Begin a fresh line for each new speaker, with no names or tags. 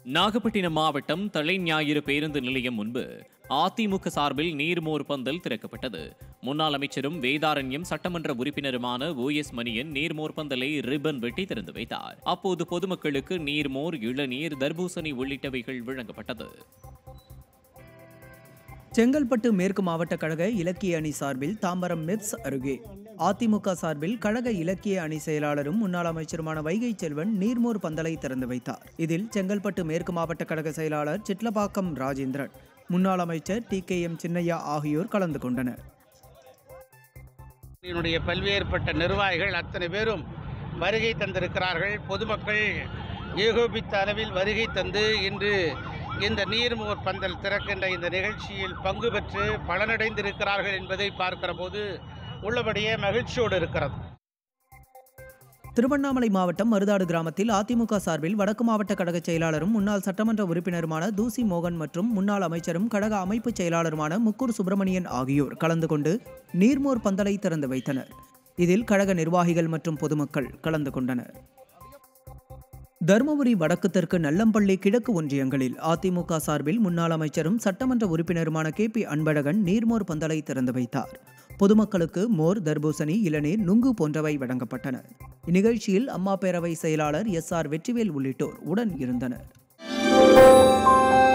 நாகப்பட்டினம் மாவட்டம் தலைஞாயிறு பேருந்து நிலையம் முன்பு அதிமுக சார்பில் நீர்மோர் பந்தல் திறக்கப்பட்டது முன்னாள் அமைச்சரும் வேதாரண்யம் சட்டமன்ற உறுப்பினருமான ஓ எஸ் மணியன் நீர்மோர் பந்தலை ரிப்பன் வெட்டி திறந்து வைத்தார் அப்போது பொதுமக்களுக்கு நீர்மோர் இளநீர் தர்பூசணி உள்ளிட்டவைகள் வழங்கப்பட்டது
செங்கல்பட்டு மேற்கு மாவட்ட கழக இலக்கிய அணி சார்பில் தாம்பரம் மெப்ஸ் அருகே அதிமுக சார்பில் கழக இலக்கிய அணி செயலாளரும் முன்னாள் அமைச்சருமான வைகை செல்வன் நீர்மோர் பந்தலை திறந்து வைத்தார் இதில் செங்கல்பட்டு மேற்கு மாவட்ட கழக செயலாளர் சிட்லபாக்கம் ராஜேந்திரன் முன்னாள் அமைச்சர் டி கே எம் சின்னையா ஆகியோர் கலந்து கொண்டனர்
என்னுடைய பல்வேறுபட்ட நிர்வாகிகள் அத்தனை பேரும் வருகை தந்திருக்கிறார்கள் பொதுமக்கள் ஏகோபித்த அளவில் வருகை தந்து இன்று இந்த நீர்மோர் பந்தல் திறக்கின்ற இந்த நிகழ்ச்சியில் பங்கு பெற்று பலனடைந்திருக்கிறார்கள் என்பதை பார்க்கிற போது உள்ளபடியே மகிழ்ச்சியோடு இருக்கிறது
திருவண்ணாமலை மாவட்டம் மருதாடு கிராமத்தில் அதிமுக சார்பில் வடக்கு மாவட்ட கழக செயலாளரும் முன்னாள் சட்டமன்ற உறுப்பினருமான தூசி மோகன் மற்றும் முன்னாள் அமைச்சரும் கழக அமைப்பு செயலாளருமான முக்கூர் சுப்பிரமணியன் ஆகியோர் கலந்து கொண்டு நீர்மோர் பந்தலை திறந்து வைத்தனர் இதில் கழக நிர்வாகிகள் மற்றும் பொதுமக்கள் கலந்து கொண்டனர் தருமபுரி வடக்கு தெற்கு நல்லம்பள்ளி கிழக்கு ஒன்றியங்களில் அதிமுக சார்பில் முன்னாள் அமைச்சரும் சட்டமன்ற உறுப்பினருமான கே பி அன்பழகன் நீர்மோர் பந்தலை திறந்து வைத்தார் பொதுமக்களுக்கு மோர் தர்பூசணி இளநீர் நுங்கு போன்றவை வழங்கப்பட்டன இந்நிகழ்ச்சியில் அம்மா பேரவை செயலாளர் எஸ் ஆர் வெற்றிவேல் உள்ளிட்டோர் உடன் இருந்தனர்